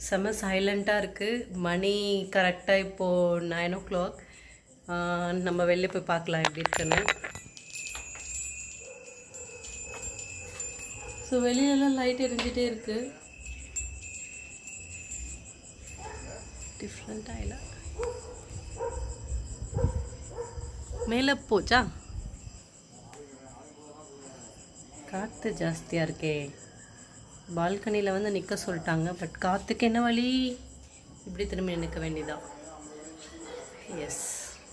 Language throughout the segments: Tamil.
செம சைலண்ட்டாக இருக்குது மணி கரெக்டாக இப்போது நைன் ஓ கிளாக் நம்ம வெளில போய் பார்க்கலாம் எப்படி இருக்குன்னு ஸோ வெளியிலலாம் லைட் எரிஞ்சிட்டே இருக்கு டிஃப்ரெண்ட்டாக இல்லை மேலே போச்சா காற்று ஜாஸ்தியாக இருக்கே பால்கனியில் வந்து நிற்க சொல்லிட்டாங்க பட் காற்றுக்கு என்ன வழி இப்படி திரும்பி நிற்க வேண்டியதான் எஸ்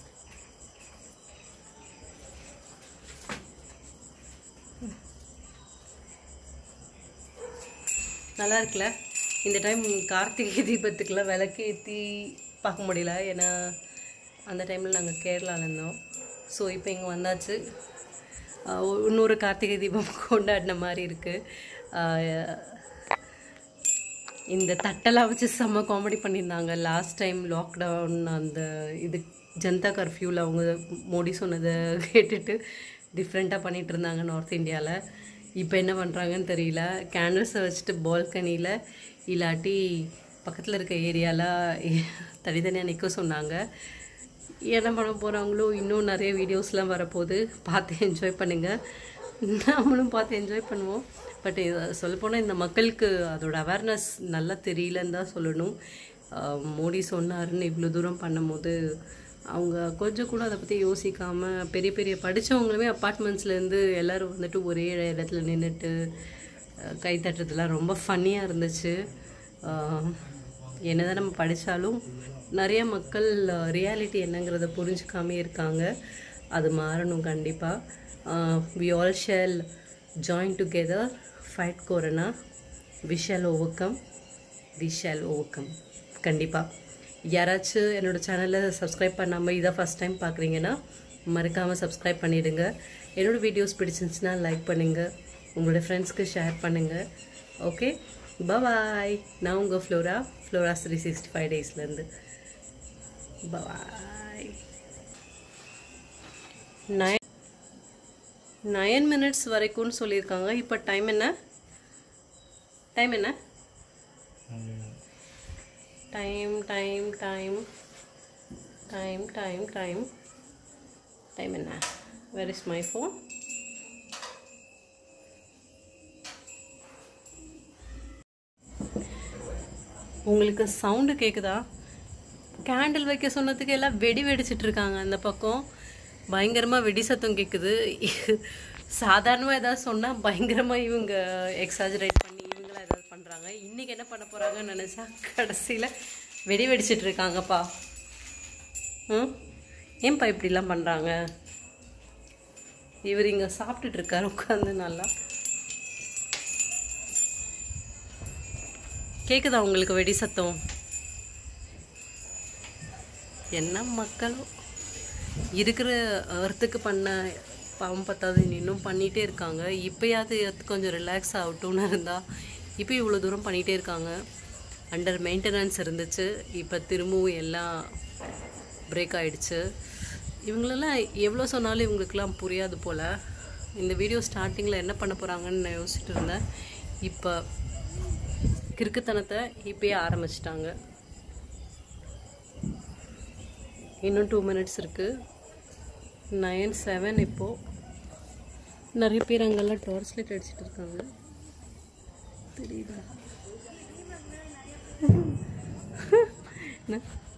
நல்லா இருக்குல்ல இந்த டைம் கார்த்திகை தீபத்துக்குலாம் விளக்கு ஏற்றி பார்க்க முடியல ஏன்னா அந்த டைமில் நாங்கள் கேரளாவில் இருந்தோம் ஸோ இப்போ இங்கே வந்தாச்சு ஆஹ் ஒ- இன்னொரு கார்த்திகை தீபம் கொண்டாடின மாதிரி இருக்குது இந்த தட்டெல்லாம் வச்சு செம்ம காமெடி பண்ணியிருந்தாங்க லாஸ்ட் டைம் லாக்டவுன் அந்த இது ஜனதா கர்ஃப்யூவில் அவங்க மோடி சொன்னதை கேட்டுட்டு டிஃப்ரெண்ட்டாக பண்ணிட்டு இருந்தாங்க நார்த் இந்தியாவில் இப்போ என்ன பண்ணுறாங்கன்னு தெரியல கேண்டில்ஸை வச்சுட்டு பால்கனியில் இல்லாட்டி பக்கத்தில் இருக்க ஏரியாவில் தனித்தனியாக நிற்க சொன்னாங்க என்ன பண்ண போகிறாங்களோ இன்னும் நிறைய வீடியோஸ்லாம் வரப்போகுது பார்த்து என்ஜாய் பண்ணுங்கள் நாமளும் பார்த்து என்ஜாய் பண்ணுவோம் பட் சொல்லப்போனால் இந்த மக்களுக்கு அதோட அவேர்னஸ் நல்லா தெரியலன்னு தான் சொல்லணும் ஆஹ் மோடி சொன்னாருன்னு இவ்வளோ தூரம் பண்ணும்போது அவங்க கொஞ்சம் கூட அதை பற்றி யோசிக்காமல் பெரிய பெரிய படித்தவங்களுமே அப்பார்ட்மெண்ட்ஸ்லேருந்து எல்லோரும் வந்துட்டு ஒரே இடத்துல நின்றுட்டு கை தட்டுறதுலாம் ரொம்ப ஃபன்னியாக இருந்துச்சு ஆஹ் என்னதான் நம்ம படித்தாலும் நிறைய மக்கள் ரியாலிட்டி என்னங்கிறத புரிஞ்சுக்காமே இருக்காங்க அது மாறணும் கண்டிப்பாக we all shall join together fight corona we shall overcome we shall overcome கண்டிப்பாக யாராச்சும் என்னோடய சேனலை சப்ஸ்கிரைப் பண்ணாமல் இதை ஃபஸ்ட் டைம் பார்க்குறீங்கன்னா மறக்காமல் சப்ஸ்கிரைப் பண்ணிவிடுங்க என்னோடய வீடியோஸ் பிடிச்சிருந்துச்சுன்னா லைக் பண்ணுங்கள் உங்களோட ஃப்ரெண்ட்ஸ்க்கு ஷேர் பண்ணுங்கள் ஓகே பாய் நான் உங்கள் Flora Flora three sixty five டேஸ்லேருந்து பாய் நைன் நைன் மினிட்ஸ் வரைக்கும்னு சொல்லியிருக்காங்க இப்போ டைம் என்ன டைம் என்ன time time time time time time time என்ன வேர் இஸ் மை ஃபோன் உங்களுக்கு சவுண்டு கேட்குதா கேண்டில் வைக்க சொன்னதுக்கு எல்லாம் வெடி வெடிச்சிட்டு இருக்காங்க அந்த பக்கம் பயங்கரமாக வெடி சத்தம் கேட்குது சாதாரணமாக ஏதாவது சொன்னால் பயங்கரமாக இவங்க எக்ஸாஜரேட் பண்ணி இவங்களாம் ஏதாவது பண்ணுறாங்க இன்றைக்கி என்ன பண்ண போகிறாங்கன்னு நினச்சா கடைசியில் வெடி வெடிச்சிட்டு இருக்காங்கப்பா ம் ஏன்பா இப்படிலாம் பண்ணுறாங்க இவர் இங்கே சாப்பிட்டுட்டு இருக்காரு உட்காந்து நல்லா கேக்குதா உங்களுக்கு வெடி சத்தம் என்ன மக்களோ இருக்கிற அர்த்துக்கு பண்ண பாவம் பத்தாது இன்னும் பண்ணிகிட்டே இருக்காங்க இப்போயாவது earth கொஞ்சம் ரிலாக்ஸ் ஆகட்டும்னு இருந்தால் இப்போ இவ்வளோ தூரம் பண்ணிகிட்டே இருக்காங்க அண்டர் மெயின்டெனன்ஸ் இருந்துச்சு இப்போ திரும்பவும் எல்லாம் பிரேக் ஆயிடுச்சு இவங்களெல்லாம் எவ்வளோ சொன்னாலும் இவங்களுக்கெல்லாம் புரியாது போல் இந்த வீடியோ ஸ்டார்டிங்கில் என்ன பண்ண போகிறாங்கன்னு நான் யோசிச்சுட்டு இருந்தேன் இப்போ கிறுக்குத்தனத்தை இப்பயே ஆரம்பிச்சிட்டாங்க இன்னும் டூ மினிட்ஸ் இருக்குது நைன் செவன் இப்போது நிறைய பேர் அங்கெல்லாம் டார்ச் லைட் அடிச்சிட்டு இருக்காங்க தெரியுதா என்ன